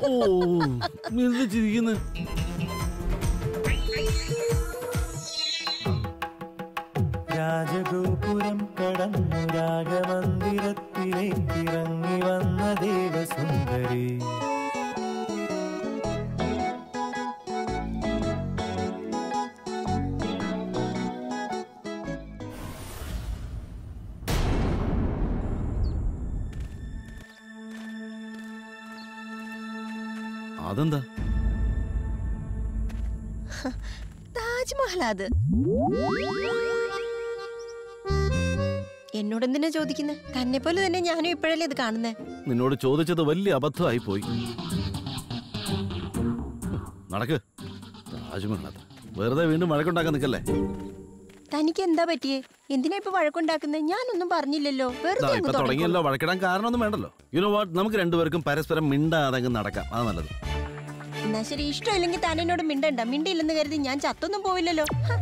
ഓ എന്ത് ചിരിക്കുന്നു രാജഗോപുരം കടന്നു രാഗമന്ദിരത്തിലേക്കിറങ്ങി വന്ന ദേവസുന്ദരി അതെന്താ താജ്മഹൽ അത് എന്നോട് എന്തിനാ ചോദിക്കുന്നത് തന്നെ പോലെ തന്നെ ഞാനും ഇപ്പോഴല്ലേ ഇത് കാണുന്നേ നിന്നോട് ചോദിച്ചത് വലിയ അബദ്ധമായി പോയി നടക്ക് താജ്മഹൽ അത് വെറുതെ വീണ്ടും വഴക്കുണ്ടാക്കാൻ നിൽക്കല്ലേ തനിക്ക് എന്താ പറ്റിയേ എന്തിനാ ഇപ്പൊ വഴക്കുണ്ടാക്കുന്നത് ഞാനൊന്നും പറഞ്ഞില്ലല്ലോ ദാ, വെറുതെ ഇപ്പൊ അങ്ങ് തുടങ്ങിയല്ലോ വഴക്കിടാൻ കാരണമൊന്നും വേണ്ടല്ലോ യുനോ വാട്ട് നമുക്ക് രണ്ടുപേർക്കും പരസ്പരം മിണ്ടാതെ അങ്ങ് നടക്കാം അതാ നല്ലത് തുടങ്ങിക്കോ. എന്നാ ശരി ഇഷ്ടമില്ലെങ്കിൽ താൻ എന്നോട് മിണ്ടണ്ട മിണ്ടിയില്ലെന്ന് കരുതി ഞാൻ ചത്തൊന്നും പോവില്ലല്ലോ ഹ.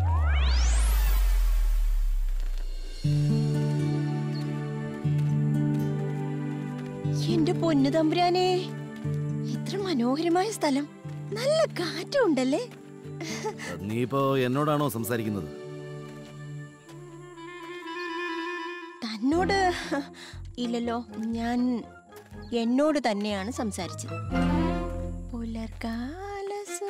എന്റെ പൊന്നു തമ്പുരാനെ ഇത്ര മനോഹരമായ സ്ഥലം നല്ല കാറ്റും ഉണ്ടല്ലേ നീ ഇപ്പോ എന്നോടാണോ സംസാരിക്കുന്നത് തന്നോട് ഇല്ലല്ലോ ഞാൻ എന്നോട് തന്നെയാണ് സംസാരിച്ചത് പുലർകാല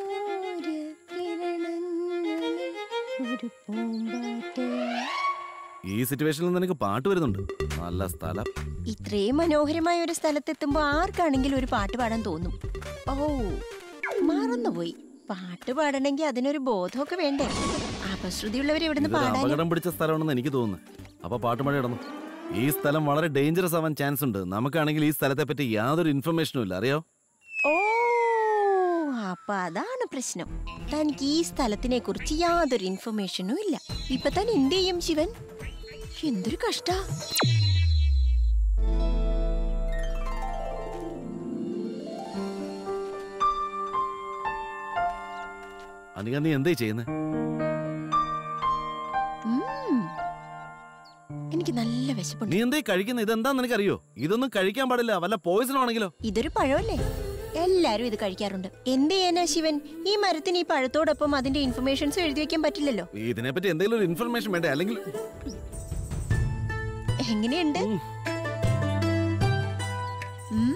സൂര്യകിരണങ്ങളിൽ ഒരു പൂമ്പാറ്റ ഈ സിറ്റുവേഷനിൽ നിന്ന് എനിക്ക് പാട്ട് വരുന്നുണ്ട് നല്ല സ്ഥലം ഇത്രയും മനോഹരമായ ഒരു സ്ഥലത്തെത്തുമ്പോ ആർക്കാണെങ്കിലും ഒരു പാട്ട് പാടാൻ തോന്നും ഓ മറന്നുപോയി പാട്ട് പാടണമെങ്കിൽ അതിനൊരു ബോധമൊക്കെ വേണ്ടേ അപശ്രുതിയുള്ളവർ ഇവിടുന്ന് ഇതൊരു പാടാൻ അപകടം പിടിച്ച സ്ഥലമാണെന്ന് എനിക്ക് തോന്നുന്നു അപ്പൊ പാട്ടുമഴ ഇടന്നു ഈ സ്ഥലം വളരെ ഡേഞ്ചറസ് ആവാൻ ചാൻസ് ഉണ്ട് നമുക്കാണെങ്കിൽ ഈ സ്ഥലത്തെ പറ്റി യാതൊരു ഇൻഫർമേഷനും ഇല്ല അറിയോ ഓ അപ്പൊ അതാണ് പ്രശ്നം തനിക്ക് ഈ സ്ഥലത്തിനെ കുറിച്ച് യാതൊരു ഇൻഫർമേഷനും ഇല്ല ഇപ്പൊ താൻ എന്ത് ചെയ്യും ശിവൻ എന്തൊരു കഷ്ടാ അനിക നീ എന്തേ ചെയ്യുന്നത് ഉം. എനിക്ക് നല്ല വിശപ്പുണ്ട് നീ എന്തേ കഴിക്കുന്നത് ഇതെന്താന്ന് നിനക്കറിയോ ഇതൊന്നും കഴിക്കാൻ പാടില്ല വല്ല പോയിസൺ ആണെങ്കിലോ ഇതൊരു പഴമല്ലേ എല്ലാരും ഇത് കഴിക്കാറുണ്ട് എന്ത് ചെയ്യാനാ ശിവൻ ഈ മരത്തിന് ഈ പഴത്തോടൊപ്പം അതിന്റെ ഇൻഫർമേഷൻസ് എഴുതി വെക്കാൻ പറ്റില്ലല്ലോ ഇതിനെപ്പറ്റി എന്തെങ്കിലും ഒരു ഇൻഫർമേഷൻ വേണ്ടേ അല്ലെങ്കിൽ എങ്ങനെയുണ്ട് ഉം. ഉം.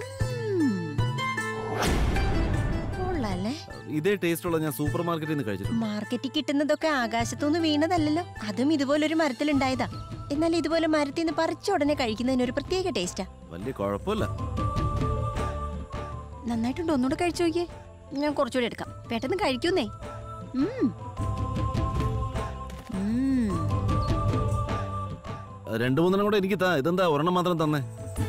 കൊള്ളാല്ലേ ഇതേ ടേസ്റ്റ് ഉള്ള ഞാൻ സൂപ്പർ മാർക്കറ്റിൽ നിന്ന് കഴിച്ചിട്ടുണ്ട് മാർക്കറ്റിൽ കിട്ടുന്നതൊക്കെ ആകാശത്തുനിന്ന് വീണതല്ലല്ലോ അതും ഇതുപോലൊരു മരത്തിലുണ്ടായതാ എന്നാൽ ഇതുപോലെ മരത്തിൽ നിന്ന് പറിച്ച ഉടനെ കഴിക്കുന്നതിന് ഒരു പ്രത്യേക ടേസ്റ്റാ വലിയ കുഴപ്പമില്ല നന്നായിട്ടുണ്ട് ഒന്നുകൂടെ കഴിച്ചു നോക്കിയേ ഞാൻ കുറച്ചുകൂടെ എടുക്കാം പെട്ടെന്ന് കഴിക്കുന്നേ ഉം. ഉം. രണ്ടു മൂന്നെണ്ണം കൂടെ എനിക്ക് താ ഇതെന്താ ഒരെണ്ണം മാത്രം തന്നെ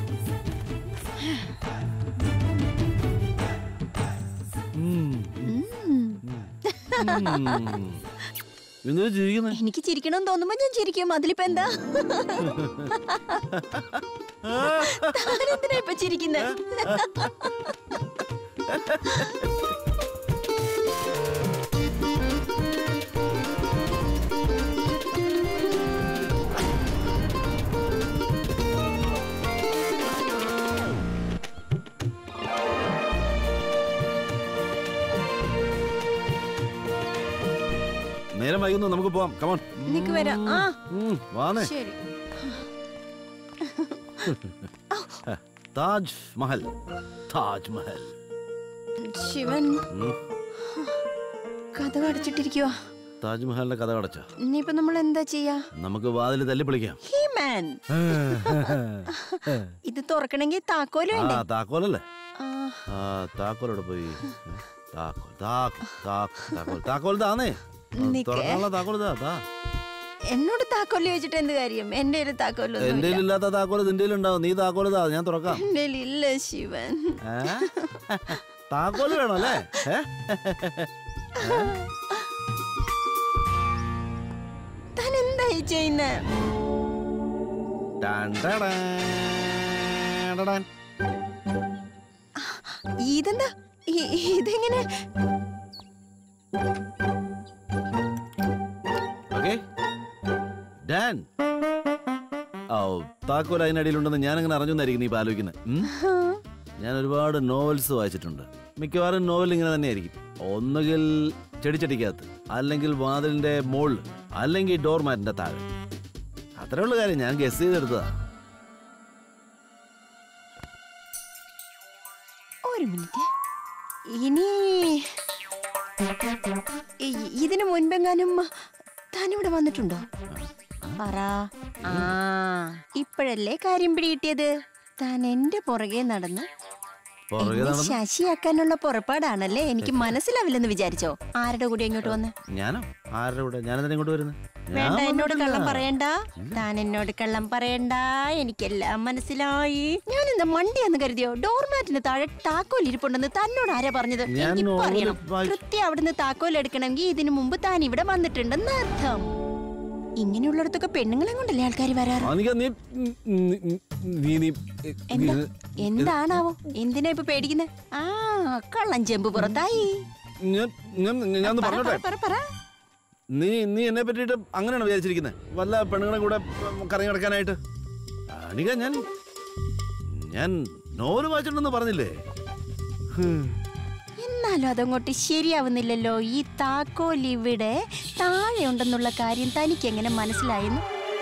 എന്തിനാ ചിരിക്കുന്നത് എനിക്ക് ചിരിക്കണമെന്ന് തോന്നുമ്പോ ഞാൻ ചിരിക്കും അതിലിപ്പോ എന്താ താനെന്തിനാ ഇപ്പൊ ചിരിക്കുന്നേ നേരം വൈകുന്നു നമുക്ക് പോവാം കമോൺ നിനക്ക് വരാം ആ വാന്നേ ശരി താജ് മഹൽ താജ് മഹൽ ശിവൻ ഉം. കഥ കടച്ചിട്ടിരിക്കുവാ താജ്മഹലിന്റെ കഥ കടച്ച ഇനിയിപ്പോ നമ്മൾ എന്താ ചെയ്യാ നമുക്ക് വാതിൽ തല്ലി പൊളിക്കാം ഹീ മാൻ ഇത് തുറക്കണമെങ്കിൽ താക്കോല് ആ വേണ്ടേ താക്കോലല്ലേ ആ, ആ താക്കോലോടെ പോയി താക്കോൽ താക്കോൽ താക്കോൽ താക്കോൽ താക്കോൽ താന്നേ നിക്ക്. തുറക്കാനുള്ള താക്കോൽ താ താ എന്നോട് താക്കോല് ചോദിച്ചിട്ട് എന്ത് കാര്യം എന്റെ ഒരു താക്കോലൊന്നും എന്റെ ഇല്ലാത്ത താക്കോല് നിന്റെ ഉണ്ടാവും നീ താക്കോല് താ ഞാൻ തുറക്കാം എന്റെ ഇല്ല ശിവൻ ഏ? താക്കോല് വേണം അല്ലേ ഏ? താൻ എന്തായി ചെയ്യുന്നേ ടാൻ ടാടാൻ, ടാടാൻ. ഇതെന്താ ഇ- ഇതെങ്ങനെ ഓക്കേ ഡാൻ ഓ താക്കോൽ അതിനടിയിലുണ്ടെന്ന് ഞാൻ അങ്ങനെ അറിഞ്ഞെന്നായിരിക്കും നീ ഇപ്പൊ ആലോചിക്കുന്നത് ഉം? ഞാൻ ഒരുപാട് നോവൽസ് വായിച്ചിട്ടുണ്ട് മിക്കവാറും നോവൽ ഇങ്ങനെ തന്നെയായിരിക്കും ഒന്നുകിൽ ചെടിച്ചട്ടിക്കകത്ത് അല്ലെങ്കിൽ വാതിലിന്റെ മുകളിൽ അല്ലെങ്കിൽ ഡോർമാറ്റിന്റെ താഴെ അത്രേ ഉള്ള കാര്യം ഞാൻ ഗസ് ചെയ്തെടുത്തതാ ഒരു മിനിറ്റ് ഇനി ഇ- ഇതിനു മുൻപെങ്ങാനും താനിവിടെ വന്നിട്ടുണ്ടോ പറ ആ ഇപ്പോഴല്ലേ കാര്യം പിടികിട്ടിയത് താൻ എന്റെ പുറകെ നടന്ന് പുറകെ എന്നെ നടന്നു ശശിയാക്കാനുള്ള പുറപ്പാടാണല്ലേ എനിക്ക് മനസ്സിലാവില്ലെന്ന് വിചാരിച്ചോ ആരുടെ കൂടെ ഇങ്ങോട്ട് വന്ന് ഞാനോ ആരുടെ കൂടെ ഞാനെന്തിനാ ഇങ്ങോട്ട് വരുന്നത് വേണ്ട എന്നോട് കള്ളം പറയണ്ട താൻ എന്നോട് കള്ളം പറയണ്ട എനിക്കെല്ലാം മനസ്സിലായി ഞാൻ എന്താ മണ്ടിയാന്ന് കരുതിയോ ഡോർമാറ്റിന് താഴെ താക്കോൽ ഇരിപ്പുണ്ടെന്ന് തന്നോട് ആരാ പറഞ്ഞത് ഞാൻ എനിക്കിപ്പോ നോവല് അറിയണം വായി- കൃത്യം അവിടുന്ന് താക്കോൽ എടുക്കണമെങ്കിൽ ഇതിനു മുമ്പ് താൻ ഇവിടെ വന്നിട്ടുണ്ടെന്ന് അർത്ഥം ഇങ്ങനെയുള്ളിടത്തൊക്കെ പെണ്ണുങ്ങളെ കൊണ്ടല്ലേ ആൾക്കാർ വരാറ് അനിക നീ നീ- നീ നീ എന്താ നീ- എന്താണാവോ എന്തിനാ ഇപ്പൊ പേടിക്കുന്നത് ആ കള്ളം ചെമ്പ് പുറത്തായി ഞാൻ ഞാൻ ഞാൻ ഒന്ന് പറ, പറഞ്ഞോട്ടെ പറ, പറ, പറ. നീ നീ എന്നെ പറ്റിയിട്ട് അങ്ങനെയാണ് വിചാരിച്ചിരിക്കുന്നത് വല്ല പെണ്ണുങ്ങളെ കൂടെ ഉം, കറങ്ങി നടക്കാനായിട്ട് അനിക ഞാൻ ഞാൻ നോവല് വായിച്ചിട്ടുണ്ടെന്ന് പറഞ്ഞില്ലേ ഹും. എന്നാലും അതങ്ങോട്ട് ശരിയാവുന്നില്ലല്ലോ ഈ താക്കോൽ ഇവിടെ താഴെ ഉണ്ടെന്നുള്ള കാര്യം തനിക്ക് എങ്ങനെ മനസ്സിലായെന്ന്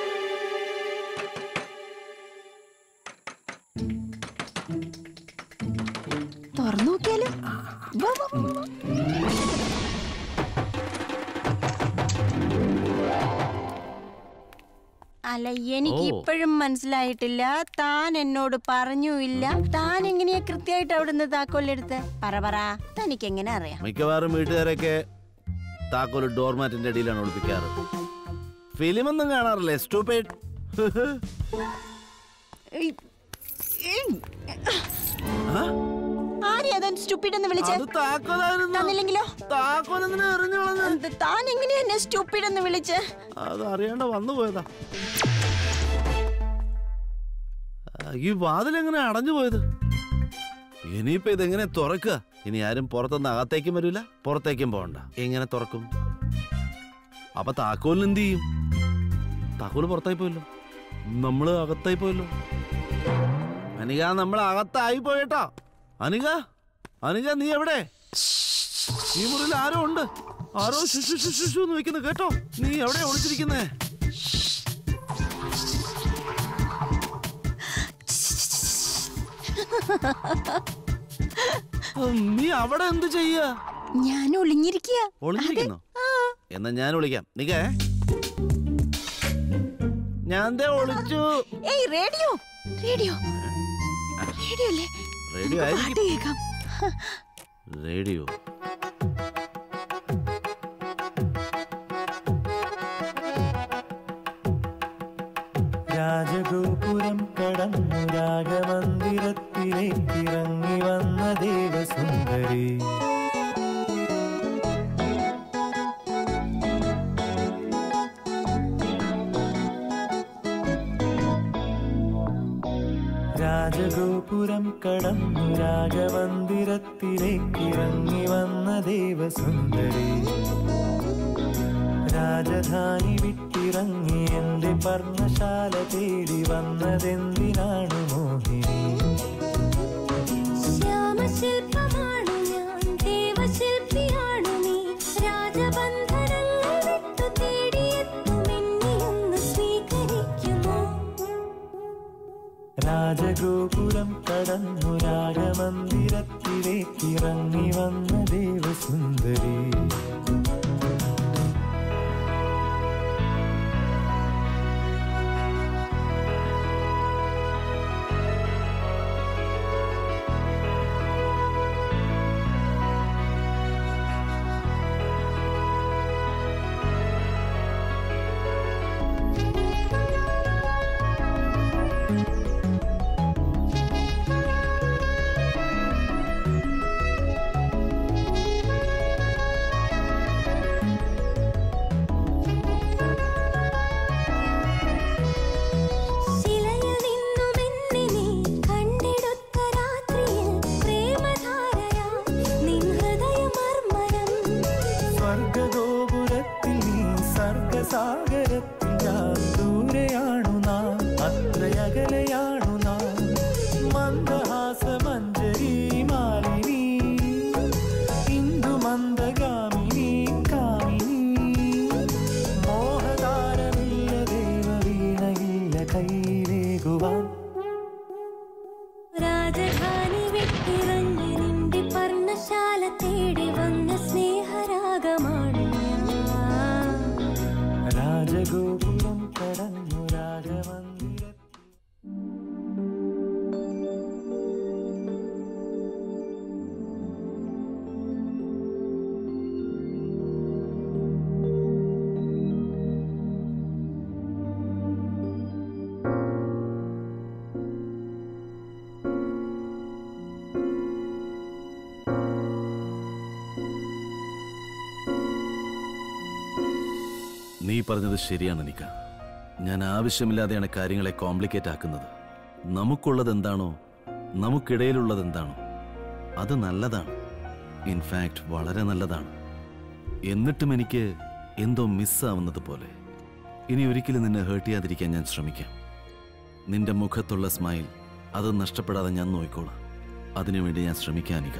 തുറന്നു നോക്കിയാലോ വാ, വാ, വാ, വാ. അല്ല എനിക്ക് ഓ. ഇപ്പോഴും മനസ്സിലായിട്ടില്ല താൻ എന്നോട് പറഞ്ഞുമില്ല താൻ എങ്ങനെയാ കൃത്യമായിട്ട് അവിടുന്ന് താക്കോലെടുത്ത് പറ പറ തനിക്ക് എങ്ങനെ അറിയാം മിക്കവാറും വീട്ടുകാരൊക്കെ താക്കോല് ഡോർമാറ്റിന്റെ അടിയിലാണ് ഒളിപ്പിക്കാറ് ഫിലിമൊന്നും കാണാറില്ലേ സ്റ്റൂപ്പേഡ് ഏയ്, ഏയ്. ആരെയാ താൻ സ്റ്റുപ്പിഡ് എന്ന് വിളിച്ചേ അത് താക്കോലായിരുന്നു തന്നില്ലെങ്കിലോ താക്കോലെന്തിനാ എറിഞ്ഞു കളഞ്ഞത് എന്ത് താൻ എങ്ങനെയാ എന്നെ സ്റ്റുപ്പിഡ് എന്ന് വിളിച്ച് അത് അറിയാണ്ട് വന്നു പോയതാ ആ, ഈ വാതിലെങ്ങനെ അടഞ്ഞു പോയത് ഇനിയിപ്പോ ഇതെങ്ങനെ തുറക്കുക ഇനി ആരും പുറത്തുനിന്ന് അകത്തേക്കും വരൂല പുറത്തേക്കും പോകണ്ട എങ്ങനെ തുറക്കും അപ്പൊ താക്കോലിന് എന്ത് ചെയ്യും താക്കോല് പുറത്തായി പോയല്ലോ നമ്മള് അകത്തായി പോയല്ലോ അനിക നമ്മൾ അകത്തായി പോയേട്ടോ അനിക അനിക നീ എവിടെ ഈ മുറിയിൽ ആരോ ഉണ്ട് ആരോ ശുശു ശുശു എന്ന് വെക്കുന്നു കേട്ടോ നീ എവിടെ ഒളിച്ചിരിക്കുന്നേ ഉം, നീ അവിടെ എന്ത് ചെയ്യാ ഞാൻ ഒളിഞ്ഞിരിക്കുക ഒളിഞ്ഞിരിക്കുന്നു എന്നാ ഞാൻ വിളിക്കാം നിക്കേ ഞാൻ ദേ ഒളിച്ചു ഏയ് റേഡിയോ റേഡിയോ റേഡിയോ അല്ലേ റേഡിയോ പാട്ട് ആയിരിക്കും കേൾക്കാം റേഡിയോ രാജഗോപുരം കടന്നു രാഗമന്ദിരത്തിലേക്കിറങ്ങി വന്ന ദേവസുന്ദരി രാജഗോപുരം കടന്നു രാഗമന്ദിരത്തിലേക്കിറങ്ങി വന്ന ദേവസുന്ദരി രാജധാനി വിട്ടിറങ്ങി എന്റെ പർണശാല തേടി വന്നതെന്തിനാണ് മോഹിനി ശ്യാമശില്പമാണു ഞാൻ ദേവശില്പിയാണു നീ രാജബന്ധനങ്ങൾ വിട്ടു തേടിയെത്തുമെന്നിയൊന്ന് സ്വീകരിക്കുമോ രാജഗോപുരം കടന്നു രാഗമന്ദിരത്തിലേക്കിറങ്ങി വന്ന ദേവസുന്ദരി നീ പറഞ്ഞത് ശരിയാണ് നിക്ക ഞാൻ ആവശ്യമില്ലാതെയാണ് കാര്യങ്ങളെ കോംപ്ലിക്കേറ്റ് ആക്കുന്നത് നമുക്കുള്ളത് എന്താണോ നമുക്കിടയിലുള്ളത് എന്താണോ അത് നല്ലതാണ് ഇൻഫാക്ട് വളരെ നല്ലതാണ് എന്നിട്ടും എനിക്ക് എന്തോ മിസ്സാവുന്നത് പോലെ ഇനി ഒരിക്കലും നിന്നെ ഹേർട്ട് ചെയ്യാതിരിക്കാൻ ഞാൻ ശ്രമിക്കാം നിന്റെ മുഖത്തുള്ള സ്മൈൽ അത് നഷ്ടപ്പെടാതെ ഞാൻ നോക്കിക്കോളാം അതിനുവേണ്ടി ഞാൻ ശ്രമിക്കാനിക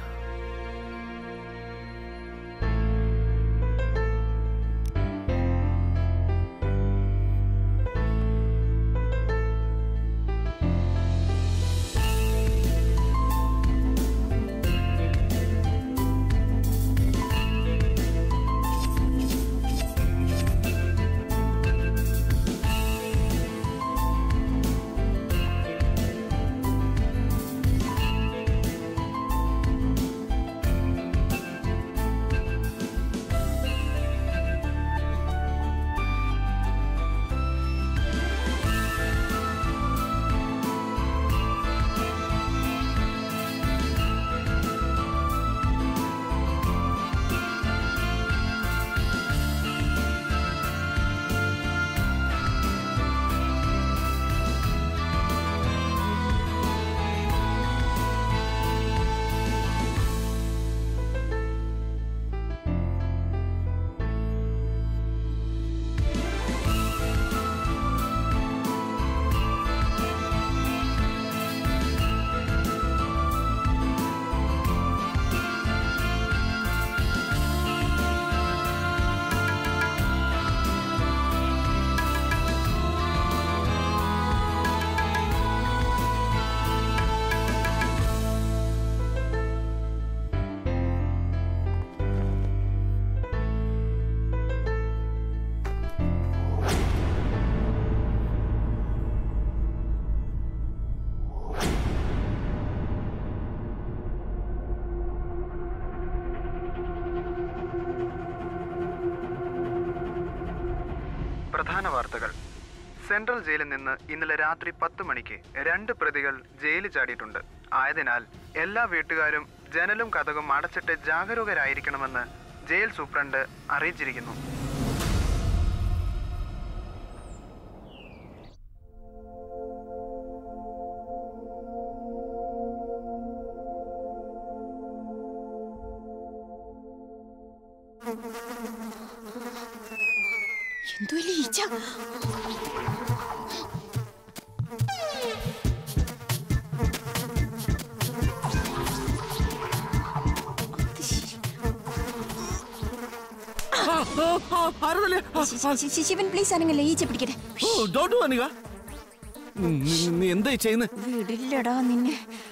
പ്രധാന വാർത്തകൾ സെൻട്രൽ ജയിലിൽ നിന്ന് ഇന്നലെ രാത്രി പത്ത് മണിക്ക് രണ്ട് പ്രതികൾ ജയിലിൽ ചാടിയിട്ടുണ്ട് ആയതിനാൽ എല്ലാ വീട്ടുകാരും ജനലും കഥകും അടച്ചിട്ട് ജാഗരൂകരായിരിക്കണമെന്ന് ജയിൽ സൂപ്രണ്ട് അറിയിച്ചിരിക്കുന്നു എന്തോ ഇല്ലേ ഈച്ച ശി- ശി- ശി- ശിവൻ പ്ലീസ് അനങ്ങല്ലേ ഈച്ച പിടിക്കട്ടെ ഡോട്ട് അനിക നീ എന്തായി ചെയ്യുന്നത് വിടില്ലടാ നിന്നെ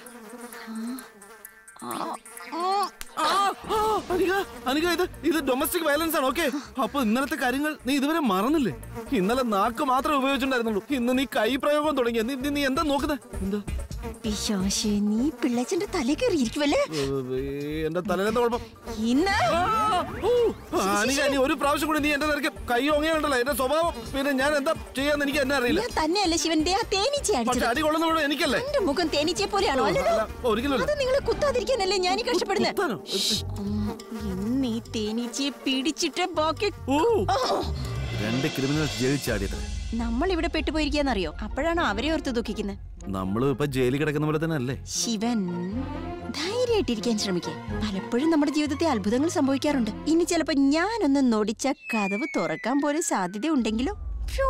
അനിക അനിക ഇത് ഇത് ഡൊമസ്റ്റിക് വയലൻസ് ആണ് ഓക്കെ അപ്പൊ ഇന്നലത്തെ കാര്യങ്ങൾ നീ ഇതുവരെ മറന്നില്ലേ ഇന്നലെ നാക്ക് മാത്രമേ ഉപയോഗിച്ചിട്ടുണ്ടായിരുന്നുള്ളൂ ഇന്ന് നീ കൈ പ്രയോഗം തുടങ്ങിയ നീ നീ- നീ എന്താ നോക്കുന്നത് എന്താ പിശാശേ നീ പിള്ളച്ചന്റെ തലേ കയറി ഇരിക്കുവല്ലേ ഏ, എന്റെ തലയിലെന്താ കുഴപ്പം ഇന്ന് ആ, ഊ, അനിക നീ ഒരു പ്രാവശ്യം കൂടി നീ എന്റെ നിരക്ക് കൈ ഓങ്ങിയുണ്ടല്ലോ എന്റെ സ്വഭാവം പിന്നെ ഞാൻ എന്താ ചെയ്യാന്ന് എനിക്ക് എന്നെ അറിയില്ല ഞാൻ തന്നെയല്ല ശിവൻ ദേ ആ തേനീച്ച പക്ഷെ അടിച്ചത് അടി കൊള്ളുന്ന എനിക്കല്ലേ എന്റെ മുഖം തേനീച്ചയെ പോലെയാണോ അല്ലല്ലോ അല്ല, ഒരിക്കലും അത് നിങ്ങളെ കുത്താതിരിക്കാനല്ലേ ഞാൻ ഈ കഷ്ടപ്പെടുന്നത് കുത്താനോ? ഇന്ന് ഈ തേനീച്ചയെ പിടിച്ചിട്ട് ബാക്കി ഊ. രണ്ട് ക്രിമിനൽസ് ജയിലിൽ ചാടിയത് നമ്മൾ ഇവിടെ പെട്ടുപോയിരിക്കാന്നറിയോ അപ്പോഴാണ് അവരെ ഓർത്ത് ദുഃഖിക്കുന്നത് നമ്മളും ഇപ്പൊ ജയിലിൽ കിടക്കുന്ന പോലെ തന്നെ അല്ലേ ശിവൻ ധൈര്യമായിട്ടിരിക്കാൻ ശ്രമിക്കുക പലപ്പോഴും നമ്മുടെ ജീവിതത്തിൽ അത്ഭുതങ്ങൾ സംഭവിക്കാറുണ്ട് ഇനി ചിലപ്പോ ഞാനൊന്ന് നൊടിച്ച കഥവ് തുറക്കാൻ പോലും സാധ്യത ഉണ്ടെങ്കിലോ ഫ്യൂ.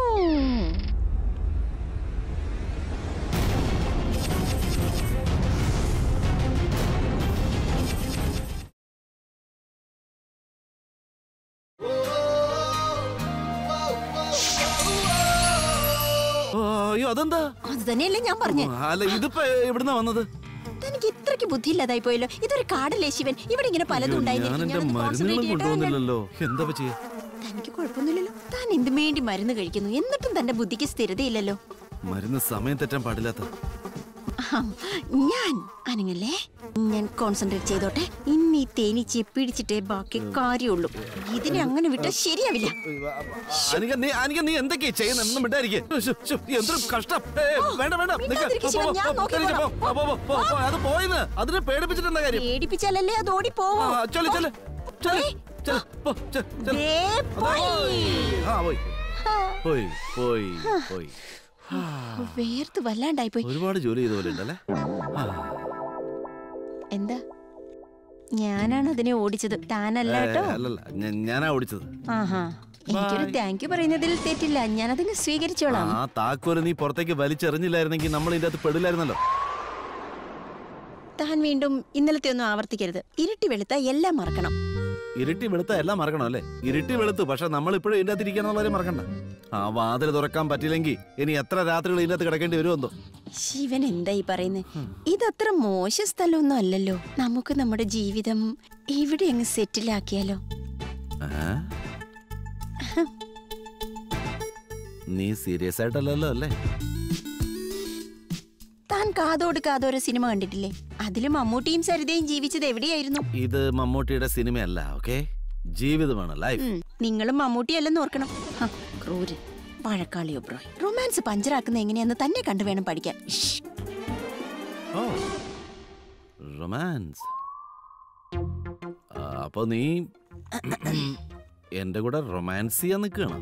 ആ, അയ്യോ അതെന്താ അത് തന്നെയല്ലേ ഞാൻ പറഞ്ഞേ അല്ല ഇതിപ്പോ എവിടുന്നാ വന്നത് തനിക്ക് ഇത്രയ്ക്ക് ബുദ്ധിയില്ലാതായി പോയല്ലോ ഇതൊരു കാടല്ലേ ശിവൻ ഇവിടെ ഇങ്ങനെ പലതും ഞാൻ ഉണ്ടായിരുന്നു. എന്റെ ഞാനൊന്ന് concentrate മരുന്നുകളും ചെയ്യട്ടെ. കൊണ്ടുവന്നില്ലല്ലോ എന്താ ചെയ്യാ തനിക്ക് കുഴപ്പമൊന്നുമില്ലല്ലോ താൻ എന്തും വേണ്ടി മരുന്ന് കഴിക്കുന്നു എന്നിട്ടും തന്റെ ബുദ്ധിക്ക് സ്ഥിരതയില്ലല്ലോ മരുന്ന് സമയം തെറ്റാൻ പാടില്ലാത്ത ആം, ഞാൻ അനങ്ങല്ലേ ഞാൻ കോൺസെൻട്രേറ്റ് ചെയ്തോട്ടെ ഇന്ന് ഈ തേനീച്ചയെ പിടിച്ചിട്ടേ ബാക്കി കാര്യമുള്ളൂ ഇതിനെ അങ്ങനെ വിട്ടാൽ ശരിയാവില്ല അനിക നീ അനിക നീ എന്തൊക്കെയാ ചെയ്യുന്നത് ഒന്നും വിട്ടായിരിക്കേ എന്തൊരു കഷ്ടം ഏ, വേണ്ട വേണ്ട നിക്ക്. മിണ്ടാതിരിക്ക് ശിവൻ, ഞാൻ പോ, പോ, പോ, നോക്കിക്കോളാം. പോ, പോ, പോ, പോ, പോ, അത് പോയിന്ന് അതിനെ പേടിപ്പിച്ചിട്ട് എന്താ കാര്യം പേടിപ്പിച്ചാലല്ലേ അത് ഓടി ആ, പോവോ ചൊല്ല് ചൊല്ല് ചൊല്ല് പോയി. ചൊല്ല്, പോ, ചൊല്ല്, ചൊല്ല്. ദേ അതാ പോയി. പോയി. ആ പോയി പോയി പോയി പോയി വേർത്ത് വല്ലാണ്ടായി പോയി ഒരുപാട് ജോലി ചെയ്ത പോലെ ഉണ്ടല്ലേ ആ, എന്താ ഞാനാണ് അതിനെ ഓടിച്ചത് താനല്ല ഏ, കേട്ടോ അല്ലല്ല ഞ- ഞാനാ ഓടിച്ചത് ആഹാ എനിക്കൊരു താങ്ക് യു പറയുന്നതിൽ തെറ്റില്ല ഞാനതങ്ങ് സ്വീകരിച്ചോളാം ആ താക്കോല് നീ പുറത്തേക്ക് വലിച്ചെറിഞ്ഞില്ലായിരുന്നെങ്കിൽ നമ്മൾ ഇതിന്റെ അകത്ത് പെടില്ലായിരുന്നല്ലോ താൻ വീണ്ടും ഇന്നലത്തെ ഒന്നും ആവർത്തിക്കരുത് ഇരുട്ടി വെളുത്ത എല്ലാം മറക്കണം ഇരുട്ടി വെളുത്ത എല്ലാം മറക്കണം അല്ലേ ഇരുട്ടി വെളുത്തു പക്ഷെ നമ്മൾ ഇപ്പോഴും ഇതിന്റെ അകത്ത് ഇരിക്കാന്നുള്ളവരെ മറക്കണ്ട ആ വാതിൽ തുറക്കാൻ പറ്റില്ലെങ്കിൽ ഇനി എത്ര രാത്രികൾ ഇതിന്റെ അകത്ത് കിടക്കേണ്ടി വരുമെന്തോ ശിവൻ എന്താ ഈ പറയുന്നത് ഇതത്ര മോശ സ്ഥലമൊന്നും അല്ലല്ലോ നമുക്ക് നമ്മുടെ ജീവിതം ഇവിടെ അങ്ങ് സെറ്റിലാക്കിയാലോ ഏ? നീ സീരിയസ് ആയിട്ടല്ലല്ലോ അല്ലേ താൻ കാതോട് കാതോരോ സിനിമ കണ്ടിട്ടില്ലേ അതിലും മമ്മൂട്ടിയും സരിതയും ജീവിച്ചത് എവിടെയായിരുന്നു ഇത് മമ്മൂട്ടിയുടെ സിനിമയല്ല ഓക്കെ ജീവിതമാണ് ലൈഫ് ഉം, നിങ്ങളും മമ്മൂട്ടിയല്ലെന്ന് ഓർക്കണം ഹ, ക്രൂരൻ വഴക്കാളി ഒബ്രോയ് റൊമാൻസ് പഞ്ചറാക്കുന്ന എങ്ങനെയാന്ന് തന്നെ കണ്ടു വേണം പഠിക്കാൻ ഇഷ്. ഓ റൊമാൻസ് അപ്പൊ നീ എന്റെ കൂടെ റൊമാൻസ് ചെയ്യാൻ നിൽക്കണം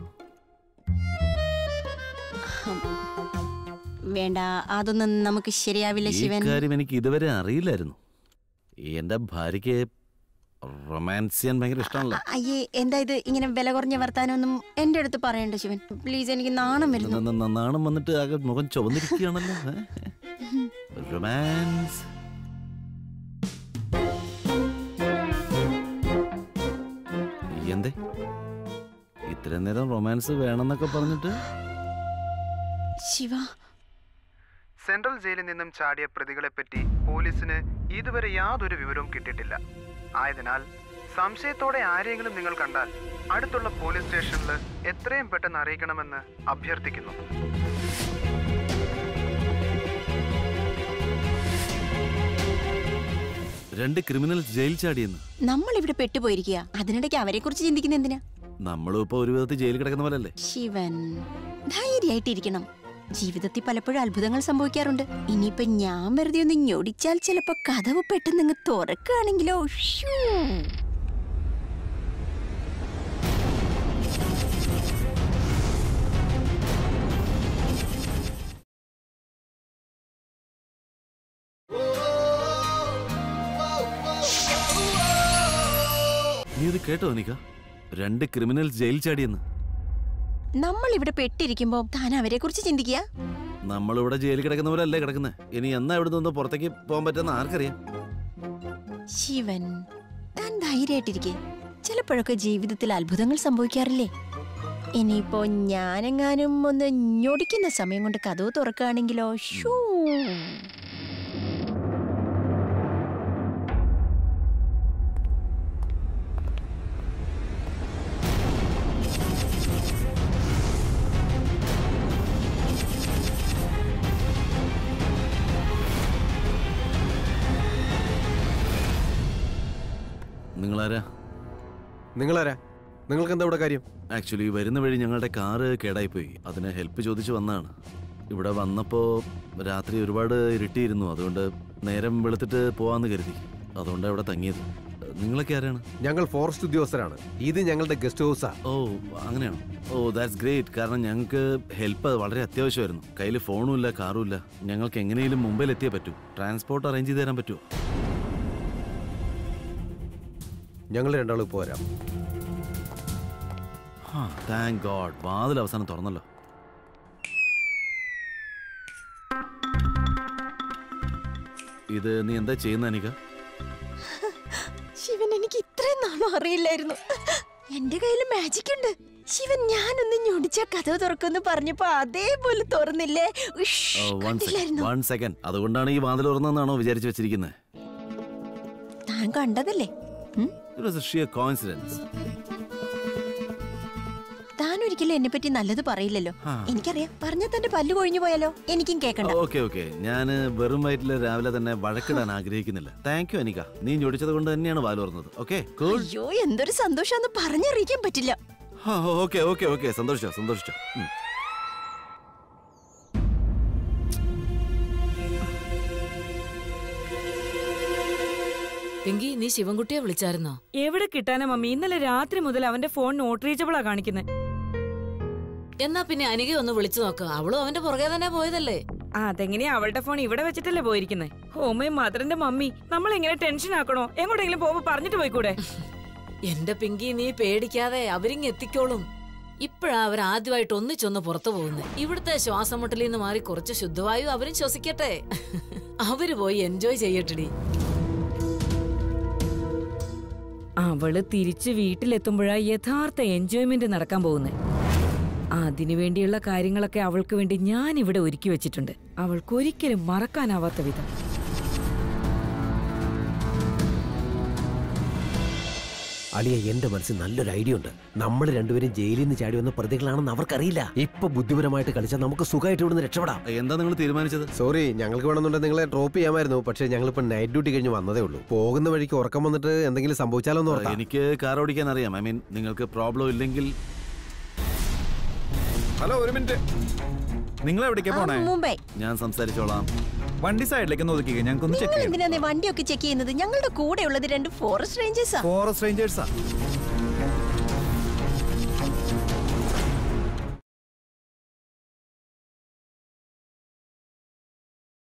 വേണ്ട അതൊന്നും നമുക്ക് ശരിയാവില്ല ഈ ശിവൻ കാര്യം എനിക്ക് ഇതുവരെ അറിയില്ലായിരുന്നു എന്റെ ഭാര്യയ്ക്ക് റൊമാൻസ് ചെയ്യാൻ ഭയങ്കര ഇഷ്ടമാണല്ലോ അ- അയ്യേ എന്താ ഇത് ഇങ്ങനെ വില കുറഞ്ഞ വർത്താനൊന്നും എന്റെ അടുത്ത് പറയണ്ട ശിവൻ പ്ലീസ് എനിക്ക് നാണം വരുന്നു ന- ന- നാണം വന്നിട്ട് ആകെ മുഖം ചുവന്നിരിക്കുകയാണല്ലോ റൊമാൻസ് എന്തേ ഇത്രയും നേരം റൊമാൻസ് വേണമെന്നൊക്കെ പറഞ്ഞിട്ട് ശിവ സെൻട്രൽ ജയിലിൽ നിന്നും ചാടിയ പ്രതികളെപ്പറ്റി പോലീസിന് ഇതുവരെ യാതൊരു വിവരവും കിട്ടിയിട്ടില്ല ആയതിനാൽ സംശയത്തോടെ ആരെങ്കിലും നിങ്ങൾ കണ്ടാൽ അടുത്തുള്ള പോലീസ് സ്റ്റേഷനിൽ എത്രയും പെട്ടെന്ന് അറിയിക്കണമെന്ന് അഭ്യർത്ഥിക്കുന്നു രണ്ട് ക്രിമിനൽസ് ജയിൽ ചാടിയെന്ന് നമ്മൾ ഇവിടെ പെട്ടുപോയിരിക്കുക അതിനിടയ്ക്ക് അവരെ കുറിച്ച് ചിന്തിക്കുന്ന എന്തിനാ നമ്മളും ഇപ്പൊ ഒരു വിധത്തിൽ ജയിലിൽ കിടക്കുന്ന പോലെ അല്ലേ ശിവൻ ധൈര്യമായിട്ടിരിക്കണം ജീവിതത്തിൽ പലപ്പോഴും അത്ഭുതങ്ങൾ സംഭവിക്കാറുണ്ട് ഇനിയിപ്പൊ ഞാൻ വെറുതെ ഒന്ന് ഞൊടിച്ചാൽ ചിലപ്പോ കഥവ് പെട്ടെന്ന് അങ്ങ് തുറക്കുകയാണെങ്കിലോ ശ്ശൂ. നീ ഇത് കേട്ടോ നിക്ക രണ്ട് ക്രിമിനൽസ് ജയിൽ ചാടിയെന്ന് നമ്മൾ ഇവിടെ പെട്ടിരിക്കുമ്പോ താൻ അവരെ കുറിച്ച് ചിന്തിക്കുക നമ്മളിവിടെ ജയിലിൽ കിടക്കുന്ന പോലെ അല്ലേ കിടക്കുന്നത് ഇനി എന്നാ ഇവിടെ നിന്ന് പുറത്തേക്ക് പോകാൻ പറ്റുന്ന ആർക്കറിയാം ശിവൻ താൻ ധൈര്യമായിട്ടിരിക്കെ ചിലപ്പോഴൊക്കെ ജീവിതത്തിൽ അത്ഭുതങ്ങൾ സംഭവിക്കാറില്ലേ ഇനിയിപ്പോ ഞാനെങ്ങാനും ഒന്ന് ഞൊടിക്കുന്ന സമയം കൊണ്ട് കഥവ് തുറക്കുകയാണെങ്കിലോ ഷൂ നിങ്ങളാരാ നിങ്ങളാരാ നിങ്ങൾക്ക് എന്താ ഇവിടെ കാര്യം ആക്ച്വലി വരുന്ന വഴി ഞങ്ങളുടെ കാറ് കേടായിപ്പോയി അതിന് ഹെൽപ്പ് ചോദിച്ചു വന്നതാണ് ഇവിടെ വന്നപ്പോൾ രാത്രി ഒരുപാട് ഇരുട്ടിയിരുന്നു അതുകൊണ്ട് നേരം വെളുത്തിട്ട് പോവാന്ന് കരുതി അതുകൊണ്ടാണ് ഇവിടെ തങ്ങിയത് നിങ്ങളൊക്കെ ആരാണ് ഞങ്ങൾ ഫോറസ്റ്റ് ഉദ്യോഗസ്ഥരാണ് ഇത് ഞങ്ങളുടെ ഗസ്റ്റ് ഹൗസാ ഓ അങ്ങനെയാണോ ഓ ദാറ്റ്സ് ഗ്രേറ്റ് കാരണം ഞങ്ങൾക്ക് ഹെൽപ്പ് വളരെ അത്യാവശ്യമായിരുന്നു കയ്യിൽ ഫോണും ഇല്ല കാറും ഇല്ല ഞങ്ങൾക്ക് എങ്ങനെയും മുംബൈയിൽ എത്തിയേ പറ്റൂ ട്രാൻസ്പോർട്ട് അറേഞ്ച് ചെയ്ത് തരാൻ പറ്റുമോ ഞങ്ങൾ രണ്ടാളും ഇപ്പോൾ വരാം ആ താങ്ക് ഗോഡ് വാതിൽ അവസാനം തുറന്നല്ലോ ഇത് നീ എന്താ ചെയ്യുന്ന അനിക ശിവൻ എനിക്ക് ഇത്രയും നാളും അറിയില്ലായിരുന്നു എന്റെ കയ്യിൽ മാജിക് ഉണ്ട് ശിവൻ ഞാനൊന്ന് ഞൊടിച്ച കഥ തുറക്കുമെന്ന് പറഞ്ഞപ്പോ അതേപോലെ തുറന്നില്ലേ ഉഷ്, വൺ കണ്ടില്ലായിരുന്നോ? സെക്കൻഡ് വൺ സെക്കൻഡ് അതുകൊണ്ടാണ് ഈ വാതിൽ തുറന്നതെന്നാണോ വിചാരിച്ചു വെച്ചിരിക്കുന്നത് താൻ കണ്ടതല്ലേ ഉം? It was a sheer coincidence താൻ ഒരിക്കലും എന്നെ പറ്റി നല്ലത് പറയില്ലല്ലോ എനിക്കറിയാം പറഞ്ഞാൽ തന്റെ പല്ല് കൊഴിഞ്ഞു പോയാലോ എനിക്കും കേക്കണ്ട ഓക്കെ ഓക്കെ ഞാൻ വെറും വയറ്റിൽ രാവിലെ തന്നെ വഴക്കിടാൻ ആഗ്രഹിക്കുന്നില്ല താങ്ക് യു അനിക നീ ഞൊടിച്ചത് കൊണ്ട് തന്നെയാണ് വാൽ തുറന്നത് ഓക്കെ കൂൾ അയ്യോ എന്തൊരു സന്തോഷാന്ന് പറഞ്ഞറിയിക്കാൻ പറ്റില്ല ഓക്കെ ഓക്കെ ഓക്കെ സന്തോഷിച്ചോ സന്തോഷിച്ചോ ഉം. പിങ്കി നീ ശിവൻകുട്ടിയെ വിളിച്ചായിരുന്നോ എവിടെ കിട്ടാനാ മമ്മി ഇന്നലെ രാത്രി മുതൽ അവന്റെ ഫോൺ നോട്ട് റീച്ചബിളാ കാണിക്കുന്നത് എന്നാ പിന്നെ അനിക ഒന്ന് വിളിച്ചു നോക്ക് അവളും അവന്റെ പുറകെ തന്നെ പോയതല്ലേ അതെങ്ങനെയാ അവളുടെ ഫോൺ ഇവിടെ വെച്ചിട്ടല്ലേ പോയിരിക്കുന്നത് ഓമേ മദറിന്റെ മമ്മി നമ്മൾ ഇങ്ങനെ ടെൻഷൻ ആക്കണോ എങ്ങോട്ടെങ്കിലും പോകുമ്പോ പറഞ്ഞിട്ട് പോയിക്കൂടെ എന്റെ പിങ്കി നീ പേടിക്കാതെ അവരിങ് എത്തിക്കോളും ഇപ്പോഴാ അവർ ആദ്യമായിട്ട് ഒന്നിച്ചൊന്ന് പുറത്തു പോകുന്നത് ഇവിടുത്തെ ശ്വാസം മുട്ടലിൽ നിന്ന് മാറി കുറച്ച് ശുദ്ധവായു അവരും ശ്വസിക്കട്ടെ അവര് പോയി എൻജോയ് ചെയ്യട്ടെടി അവള് തിരിച്ച് വീട്ടിലെത്തുമ്പോഴാ യഥാർത്ഥ എൻജോയ്മെന്റ് നടക്കാൻ പോകുന്നത് അതിനു വേണ്ടിയുള്ള കാര്യങ്ങളൊക്കെ അവൾക്ക് വേണ്ടി ഞാൻ ഇവിടെ ഒരുക്കി വെച്ചിട്ടുണ്ട് അവൾക്കൊരിക്കലും മറക്കാനാവാത്ത വിധം അളിയ എന്റെ മനസ്സിൽ നല്ലൊരു ഐഡിയ ഉണ്ട് നമ്മൾ രണ്ടുപേരും ജയിലിൽ നിന്ന് ചാടി വന്ന പ്രതികളാണെന്ന് അവർക്കറിയില്ല ഇപ്പൊ ബുദ്ധിപരമായിട്ട് കളിച്ചാൽ നമുക്ക് സുഖമായിട്ട് ഇവിടുന്ന് രക്ഷപ്പെടാം എന്താ നിങ്ങൾ തീരുമാനിച്ചത് സോറി ഞങ്ങൾക്ക് വേണമെന്നുണ്ടെങ്കിൽ നിങ്ങളെ ഡ്രോപ്പ് ചെയ്യാമായിരുന്നു പക്ഷേ ഞങ്ങളിപ്പോ നൈറ്റ് ഡ്യൂട്ടി കഴിഞ്ഞ് വന്നതേ ഉള്ളൂ പോകുന്ന വഴിക്ക് ഉറക്കം വന്നിട്ട് എന്തെങ്കിലും സംഭവിച്ചാലോ എന്ന് ഓർത്താ എനിക്ക് കാർ ഓടിക്കാൻ അറിയാം ഐ മീൻ നിങ്ങൾക്ക് പ്രോബ്ലം ഇല്ലെങ്കിൽ ഹലോ ഒരു മിനിറ്റ് നിങ്ങൾ എവിടേക്കാ ആ, പോണേ മുംബൈ ഞാൻ സംസാരിച്ചോളാം വണ്ടി സൈഡിലേക്ക് ഒന്ന് ഒതുക്കി ഞങ്ങൾക്കൊന്ന് ചെക്ക് നിങ്ങൾ ചെയ്യാം എന്തിനാ വണ്ടിയൊക്കെ ചെക്ക് ചെയ്യുന്നത് ഞങ്ങളുടെ കൂടെ ഉള്ളത് രണ്ട് ഫോറസ്റ്റ് റേഞ്ചേഴ്സാ ഫോറസ്റ്റ് റേഞ്ചേഴ്സാ